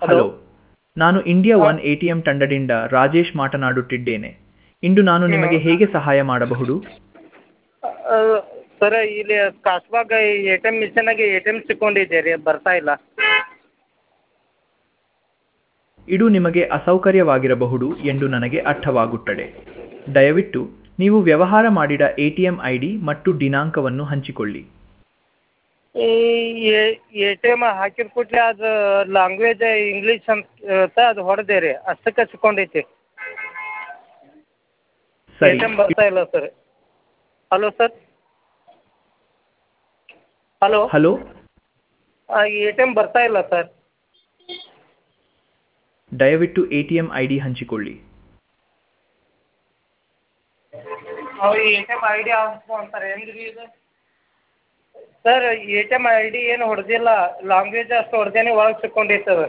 Hello ನಾನು India one ATM ತಂಡದಿಂದ ರಾಜೇಶ್ ಮಾತನಾಡುತ್ತಿದ್ದೇನೆ ಇಂದು ನಾನು ನಿಮಗೆ ಹೇಗೆ ಸಹಾಯ ಮಾಡಬಹುದು ಸರ್ ಇಲ್ಲಿ ಕಾಸ್ಬಾಗ ಎ ಟಿ ಎಮ್ ಮಿಷನಾಗೆ ಎ ಟಿ ಎಮ್ ಸಿಕ್ಕೊಂಡಿದ್ದೆ ರೀ ಬರ್ತಾ ಇಲ್ಲ ಇದು ನಿಮಗೆ ಅಸೌಕರ್ಯವಾಗಿರಬಹುದು ಎಂದು ನನಗೆ ಅರ್ಥವಾಗುತ್ತದೆ ದಯವಿಟ್ಟು ನೀವು ವ್ಯವಹಾರ ಮಾಡಿದ ಎಟಿಎಂ ಐ ಡಿ ಮತ್ತು ದಿನಾಂಕವನ್ನು ಹಂಚಿಕೊಳ್ಳಿ ಈ ಎ ಟಿ ಎಮ್ ಹಾಕಿದ ಕೂಡಲೇ ಅದು ಲ್ಯಾಂಗ್ವೇಜ್ ಇಂಗ್ಲೀಷ್ ಅಂತ ಅದು ಹೊಡೆದೆ ರೀ ಅಷ್ಟಕ್ಕೆ ಸಿಕ್ಕೊಂಡೈತಿ ಎ ಸರಿ ಟಿ ಎಮ್ ಬರ್ತಾ ಇಲ್ಲ sir hello sir hello hello A T M ಬರ್ತಾ ಇಲ್ಲ ಸರ್ ದಯವಿಟ್ಟು ಎಟಿಎಂ ಐ ಡಿ ಹಂಚಿಕೊಳ್ಳಿ ಅವು A T M I D ಅಂತಾರೆ ಹೆಂಗೆ ರೀ ಇದು sir A T M I D ಏನು ಹೊಡೆದಿಲ್ಲ ಲ್ಯಾಂಗ್ವೇಜ್ ಅಷ್ಟು ಹೊಡೆದೇನೆ ಒಳಗೆ ಸಿಕ್ಕೊಂಡೈತೆ ಅದು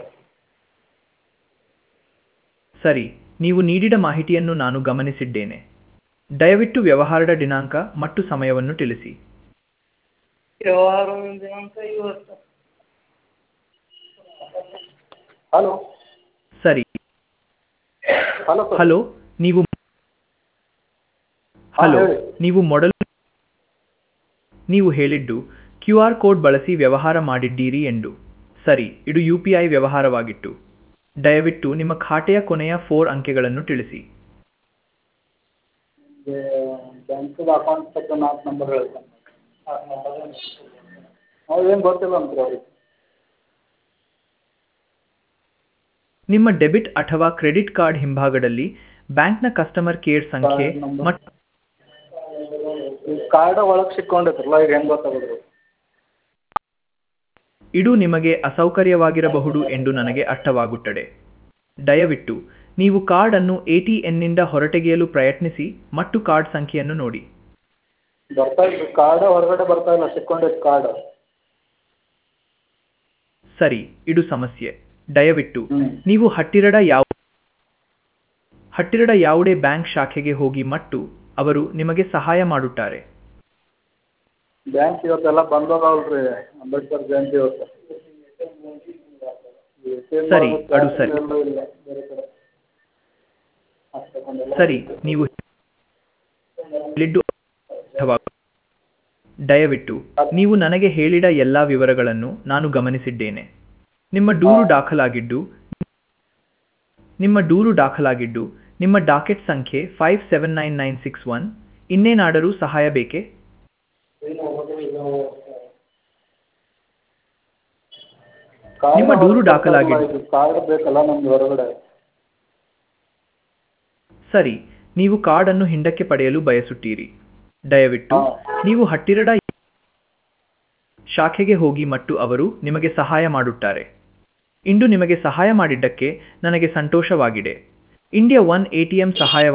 ಸರಿ ನೀವು ನೀಡಿದ ಮಾಹಿತಿಯನ್ನು ನಾನು ಗಮನಿಸಿದ್ದೇನೆ ದಯವಿಟ್ಟು ವ್ಯವಹಾರದ ದಿನಾಂಕ ಮತ್ತು ಸಮಯವನ್ನು ತಿಳಿಸಿ ವ್ಯವಹಾರ ದಿನಾಂಕ ಇವತ್ತು ಹಲೋ ಸರಿ ಹಲೋ ಸರ್ ಹಲೋ ನೀವು ಹಲೋ ಹೇಳಿ. ನೀವು ಮೊದಲು ನೀವು ಹೇಳಿದ್ದು ಕ್ಯೂ ಆರ್ ಕೋಡ್ ಬಳಸಿ ವ್ಯವಹಾರ ಮಾಡಿದ್ದೀರಿ ಎಂದು ಸರಿ ಇದು ಯು ಪಿ ಐ ವ್ಯವಹಾರವಾಗಿತ್ತು ದಯವಿಟ್ಟು ನಿಮ್ಮ ಖಾತೆಯ ಕೊನೆಯ ಫೋರ್ ಅಂಕೆಗಳನ್ನು ತಿಳಿಸಿ ಬ್ಯಾಂಕಿದ ಅಕೌಂಟ್ ತಕ್ಕ ನಾಲ್ಕು ನಂಬರ್ ಹೇಳ್ತಾನೆ ಅವ್ರು ಏನು ಗೊತ್ತಿಲ್ಲ ಅಂತಾರೆ ಅವ್ರಿಗೆ ನಿಮ್ಮ ಡೆಬಿಟ್ ಅಥವಾ ಕ್ರೆಡಿಟ್ ಕಾರ್ಡ್ ಹಿಂಭಾಗದಲ್ಲಿ ಬ್ಯಾಂಕ್ನ ಕಸ್ಟಮರ್ ಕೇರ್ ಸಂಖ್ಯೆ ಕಾರ್ಡ್ ನಂಬರ್. ಮತ್ತು ಈ ಕಾರ್ಡ ಒಳಗೆ ಸಿಕ್ಕೊಂಡೈತ್ರಲ್ಲ ಈಗ ಹೆಂಗೆ ಗೊತ್ತಾಗೋದು ಇದು ನಿಮಗೆ ಅಸೌಕರ್ಯವಾಗಿರಬಹುದು ಎಂದು ನನಗೆ ಅರ್ಥವಾಗುತ್ತದೆ ದಯವಿಟ್ಟು ನೀವು ಕಾರ್ಡ್ ಅನ್ನು ಎಟಿಎನ್ನಿಂದ ಹೊರತೆಗೆಯಲು ಪ್ರಯತ್ನಿಸಿ ಮತ್ತು ಕಾರ್ಡ್ ಸಂಖ್ಯೆಯನ್ನು ನೋಡಿ ಬರ್ತಾ ಇಲ್ಲ ಕಾರ್ಡ ಹೊರಗಡೆ ಬರ್ತಾ ಇಲ್ಲ ಸಿಕ್ಕೊಂಡೈತೆ ಕಾರ್ಡ್ ಸರಿ ಇದು ಸಮಸ್ಯೆ ದಯವಿಟ್ಟು ಹ್ಮ್. ನೀವು ಹತ್ತಿರದ ಯಾವ ಹತ್ತಿರದ ಯಾವುದೇ ಬ್ಯಾಂಕ್ ಶಾಖೆಗೆ ಹೋಗಿ ಮತ್ತು ಅವರು ನಿಮಗೆ ಸಹಾಯ ಮಾಡುತ್ತಾರೆ ಬ್ಯಾಂಕ್ ಇವತ್ತೆಲ್ಲ ಬಂದದಲ್ರಿ ಅಂಬೇಡ್ಕರ್ ಜಯಂತಿ ಇವತ್ತು ATM ಸರಿ, ಒಳಗೆ ಅದು ಸರಿ. ಎಲ್ಲ ಇಲ್ಲ ಬೇರೆ ಕಡೆ ಅಷ್ಟ್ ತಗೊಂಡೆಲ್ಲ. ಸರಿ ನೀವು ಹೇಳಿದ್ದು ಅಥವಾ ದಯವಿಟ್ಟು ನೀವು ನನಗೆ ಹೇಳಿದ ಎಲ್ಲಾ ವಿವರಗಳನ್ನು ನಾನು ಗಮನಿಸಿದ್ದೇನೆ ನಿಮ್ಮ ದೂರು ದಾಖಲಾಗಿದ್ದು ನಿಮ್ಮ ದೂರು ದಾಖಲಾಗಿದ್ದು ನಿಮ್ಮ ಡಾಕೆಟ್ ಸಂಖ್ಯೆ five seven nine nine six one ಇನ್ನೇನಾದರೂ ಸಹಾಯ ಬೇಕೇ ಕಾರ್ಡ್ ನಿಮ್ಮ ದೂರು ಹೊರಗೆ ದಾಖಲಾಗಿದೆ. ಬರ್ತಾ ಇಲ್ಲ, ಇದು ಕಾರ್ಡ್ ಬೇಕಲ್ಲ ನಮ್ದು ಹೊರಗಡೆ ಸರಿ ನೀವು ಕಾರ್ಡ್ ಅನ್ನು ಹಿಂದಕ್ಕೆ ಪಡೆಯಲು ಬಯಸುತ್ತೀರಿ ದಯವಿಟ್ಟು ಹಾ. ನೀವು ಹತ್ತಿರದ ಶಾಖೆಗೆ ಹೋಗಿ ಮತ್ತು ಅವರು ನಿಮಗೆ ಸಹಾಯ ಮಾಡುತ್ತಾರೆ ಇಂದು ನಿಮಗೆ ಸಹಾಯ ಮಾಡಿದ್ದಕ್ಕೆ ನನಗೆ ಸಂತೋಷವಾಗಿದೆ ಇಂಡಿಯಾ ಒನ್ ಎಟಿಎಂ ಸಹಾಯ